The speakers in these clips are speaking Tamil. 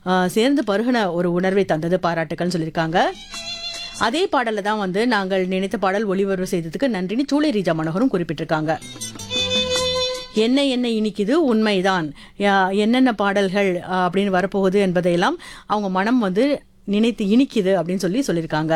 ஆஹ், சேர்ந்து பருகின ஒரு உணர்வை தந்தது பாராட்டுக்கள்னு சொல்லியிருக்காங்க அதே பாடல்ல தான் வந்து நாங்கள் நினைத்த பாடல் ஒளிபரப்பு செய்ததுக்கு நன்றின்னு சூளை ரீஜா மனோகரும் குறிப்பிட்டிருக்காங்க என்ன என்ன இனிக்குது உண்மைதான் யா- என்னென்ன பாடல்கள் ஆ, அப்படின்னு வரப்போகுது என்பதையெல்லாம் அவங்க மனம் வந்து நினைத்து இனிக்குது அப்படின்னு சொல்லி சொல்லியிருக்காங்க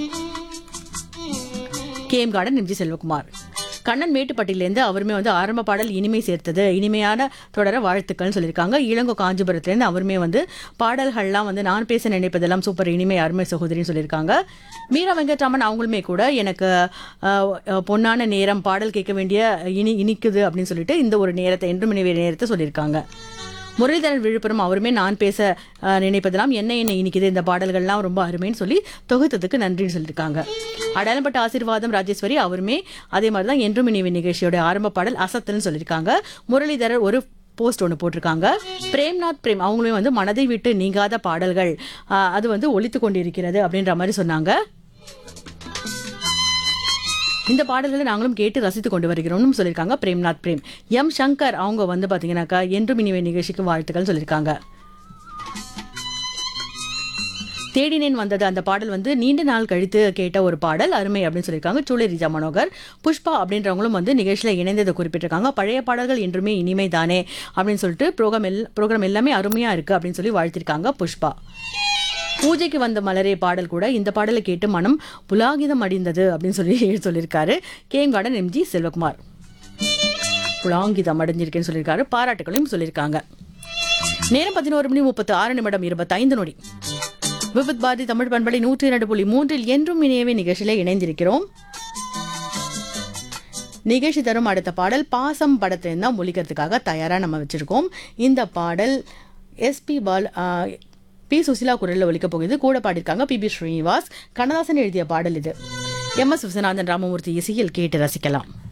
KM garden MG Selvakumar Kannan மேட்டுப்பட்டியிலேருந்து அவருமே வந்து ஆரம்ப பாடல் இனிமை சேர்த்தது இனிமையான தொடர வாழ்த்துக்கள்னு சொல்லியிருக்காங்க இளங்கோ காஞ்சிபுரத்துலேருந்து அவருமே வந்து பாடல்கள்லாம் வந்து நான் பேச நினைப்பதெல்லாம் சூப்பர் இனிமை அருமை சகோதரின்னு சொல்லியிருக்காங்க மீரா வெங்கட்ராமன் அவங்களுமே கூட எனக்கு அஹ், அஹ், பொன்னான நேரம் பாடல் கேட்க வேண்டிய இனி இனிக்குது அப்படின்னு சொல்லிட்டு இந்த ஒரு நேரத்தை என்று மணி நேரத்தை சொல்லியிருக்காங்க முரளிதரன் விழுப்புரம் அவருமே நான் பேச அஹ், நினைப்பதெல்லாம் என்ன என்ன இனிக்குது இந்த பாடல்கள்லாம் ரொம்ப அருமைன்னு சொல்லி தொகுத்ததுக்கு நன்றின்னு சொல்லியிருக்காங்க அடையாளப்பட்ட ஆசீர்வாதம் ராஜேஸ்வரி அவருமே அதே மாதிரி தான் என்றும் இனிவி நிகழ்ச்சியோட ஆரம்ப பாடல் அசத்தல்னு சொல்லியிருக்காங்க முரளிதரர் ஒரு போஸ்ட் ஒன்று போட்டிருக்காங்க பிரேம்நாத் பிரேம் அவங்களுமே வந்து மனதை விட்டு நீங்காத பாடல்கள் அஹ், அது வந்து ஒலித்து கொண்டிருக்கிறது அப்படின்ற மாதிரி சொன்னாங்க இந்த பாடல்களை நாங்களும் கேட்டு ரசித்து கொண்டு வருகிறோம்னு சொல்லியிருக்காங்க பிரேம்நாத் பிரேம் எம் சங்கர் அவங்க வந்து பாத்தீங்கன்னாக்கா என்றும் இனிவே நிகழ்ச்சிக்கு வாழ்த்துக்கள் சொல்லியிருக்காங்க தேடினேன் வந்தது அந்த பாடல் வந்து நீண்ட நாள் கழித்து கேட்ட ஒரு பாடல் அருமை அப்படின்னு சொல்லியிருக்காங்க சூளை ரிஜா மனோகர் புஷ்பா அப்படின்றவங்களும் வந்து நிகழ்ச்சியில் இணைந்ததை குறிப்பிட்டிருக்காங்க பழைய பாடல்கள் என்றுமே இனிமை தானே அப்படின்னு சொல்லிட்டு ப்ரோக்ராம் எல் ப்ரோக்ராம் எல்லாமே அருமையா இருக்கு அப்படின்னு சொல்லி வாழ்த்திருக்காங்க புஷ்பா பூஜைக்கு வந்த மலரே பாடல் கூட இந்த பாடலை கேட்டு மனம் புலாகிதம் அடைந்தது அப்படின்னு சொல்லி சொல்லியிருக்காரு கேம் கார்டன் எம்ஜி செல்வகுமார் புலாங்கிதம் அடைஞ்சிருக்கேன்னு சொல்லியிருக்காரு பாராட்டுகளையும் சொல்லியிருக்காங்க நேரம் பதினோரு மணி முப்பத்து ஆறு நிமிடம் இருபத்தைந்து நொடி விபத் பாரதி தமிழ் பண்பலை நூற்றி இரண்டு புள்ளி மூன்றில் என்றும் இணையவே நிகழ்ச்சியில இணைந்திருக்கிறோம் நிகழ்ச்சி தரும் அடுத்த பாடல் பாசம் படத்திலிருந்து தான் ஒழிக்கிறதுக்காக தயாராக நம்ம வச்சிருக்கோம் இந்த பாடல் எஸ்பி பால் ஆ, பி சுசிலா குரலில் ஒலிக்க போகுது கூட பாடியிருக்காங்க பி பி ஸ்ரீனிவாஸ் கண்ணதாசன் எழுதிய பாடல் இது எம் எஸ் விஸ்வநாதன் ராமமூர்த்தி இசையில் கேட்டு ரசிக்கலாம்